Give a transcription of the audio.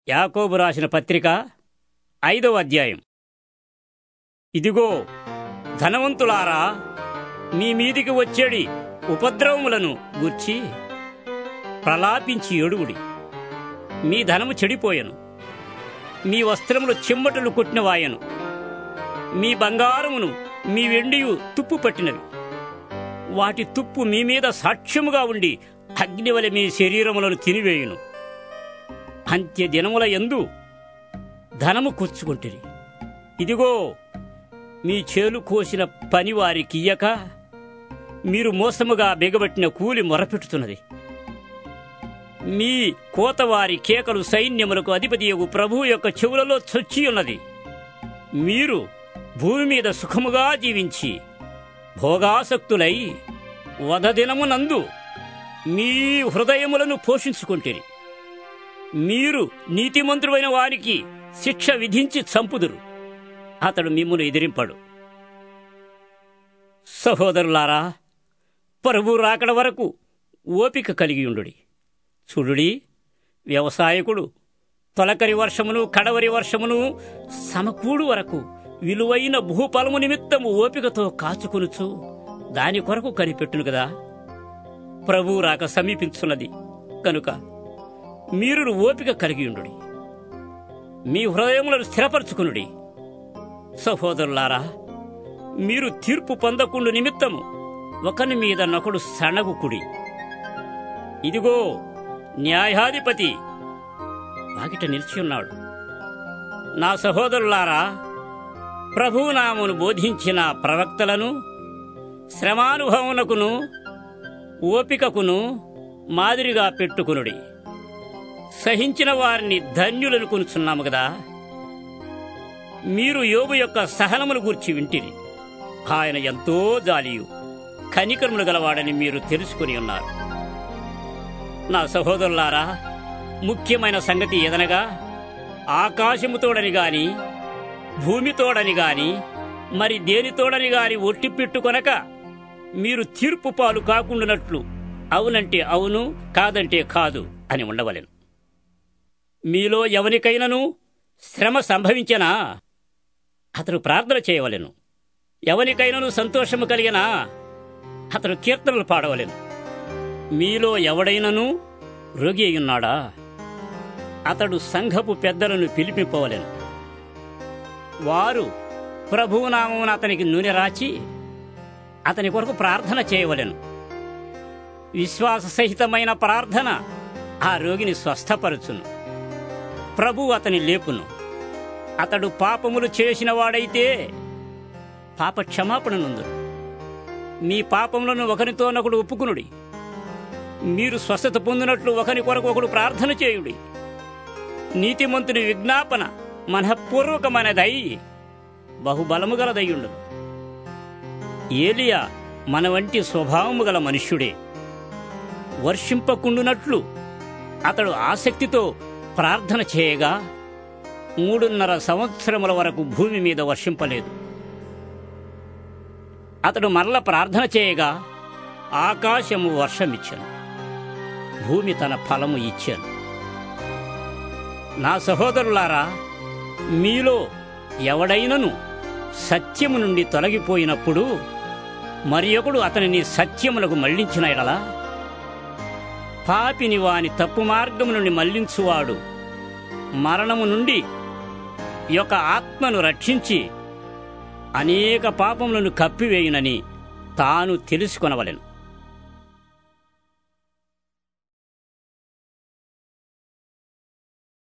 యాకోబు రాసిన పత్రిక ఐదవ అధ్యాయం ఇదిగో ధనవంతులారా మీ మీదికి వచ్చేడి ఉపద్రవములను గూర్చి ప్రలాపించి ఏడుగుడి మీ ధనము చెడిపోయెను మీ వస్త్రములు చిమ్మటలు కొట్టినవాయను మీ బంగారమును మీ వెండియు తుప్పు పట్టినవి వాటి తుప్పు మీ మీద సాక్ష్యముగా ఉండి అగ్నివలె మీ శరీరములను తినివేయును అంత్య దినముల ఎందు ధనము కూర్చుకుంటుంది ఇదిగో మీ చేలు కోసిన పని వారికియ్యక మీరు మోసముగా బిగబట్టిన కూలి మొరపెట్టుతున్నది మీ కోతవారి కేకలు సైన్యములకు అధిపతియగు ప్రభువు యొక్క చెవులలో చొచ్చి ఉన్నది మీరు భూమి మీద సుఖముగా జీవించి భోగాసక్తులై వధదినమునందు మీ హృదయములను పోషించుకుంటేరి మీరు నీతిమంతుడైన వారికి శిక్ష విధించి చంపుదురు అతడు మిమ్మును ఎదిరింపడు సహోదరులారా ప్రభు రాకడ వరకు ఓపిక కలిగి ఉండుడి చూడుడి వ్యవసాయకుడు తొలకరి వర్షమును కడవరి వర్షమును సమకూడు వరకు విలువైన భూఫలము నిమిత్తము ఓపికతో కాచుకొనుచు దాని కొరకు కనిపెట్టును కదా ప్రభు రాక సమీపించున్నది కనుక మీరు ఓపిక కలిగి ఉండుడి మీ హృదయములను స్థిరపరచుకునుడి సహోదరులారా మీరు తీర్పు పొందకుండు నిమిత్తము ఒకని మీద నొకడు సణగుకుడి ఇదిగో న్యాయాధిపతి వాకిట నిలిచి ఉన్నాడు నా సహోదరులారా ప్రభునామును బోధించిన ప్రవక్తలను శ్రమానుభవమునకును ఓపికకును మాదిరిగా పెట్టుకునుడి సహించిన వారిని ధన్యులను కొనుచున్నాము కదా మీరు యోబు యొక్క సహనమును గూర్చి వింటిరి ఆయన ఎంతో జాలియు కనికరములు గలవాడని మీరు తెలుసుకుని ఉన్నారు నా సహోదరులారా ముఖ్యమైన సంగతి ఏదనగా ఆకాశముతోడని గాని భూమితోడని గాని మరి దేనితోడని గాని ఒట్టి పెట్టుకొనక మీరు తీర్పు పాలు కాకుండానట్లు అవునంటే అవును కాదంటే కాదు అని ఉండవలెను మీలో ఎవరికైనను శ్రమ సంభవించనా అతడు ప్రార్థన చేయవలెను ఎవరికైనను సంతోషము కలిగినా అతడు కీర్తనలు పాడవలెను మీలో ఎవడైనను రోగి అయ్యున్నాడా అతడు సంఘపు పెద్దలను పిలిపింపవలెను వారు ప్రభువునామమున అతనికి నూనె రాచి అతని కొరకు ప్రార్థన చేయవలెను విశ్వాస సహితమైన ప్రార్థన ఆ రోగిని స్వస్థపరచును ప్రభు అతని లేపును అతడు పాపములు చేసిన వాడైతే పాప క్షమాపణ నుండు మీ పాపములను ఒకరితోనొకడు ఒప్పుకునుడి మీరు స్వస్థత పొందినట్లు ఒకరి కొరకు ఒకడు ప్రార్థన చేయుడి నీతిమంతుని విజ్ఞాపన మనఃపూర్వకమైనదై బహుబలము గలదయ్యుండు ఏలియా మన వంటి స్వభావము గల మనుష్యుడే వర్షింపకుండునట్లు అతడు ఆసక్తితో ప్రార్థన చేయగా మూడున్నర సంవత్సరముల వరకు భూమి మీద వర్షింపలేదు అతడు మరల ప్రార్థన చేయగా ఆకాశము వర్షమిచ్చాను భూమి తన ఫలము ఇచ్చాను నా సహోదరులారా మీలో ఎవడైనను సత్యము నుండి తొలగిపోయినప్పుడు మరి ఒకడు అతనిని సత్యములకు మళ్లించిన ఎడలా పాపిని వాని తప్పు మార్గము నుండి మళ్లించువాడు మరణము నుండి యొక్క ఆత్మను రక్షించి అనేక పాపములను కప్పివేయునని తాను తెలుసుకొనవలెను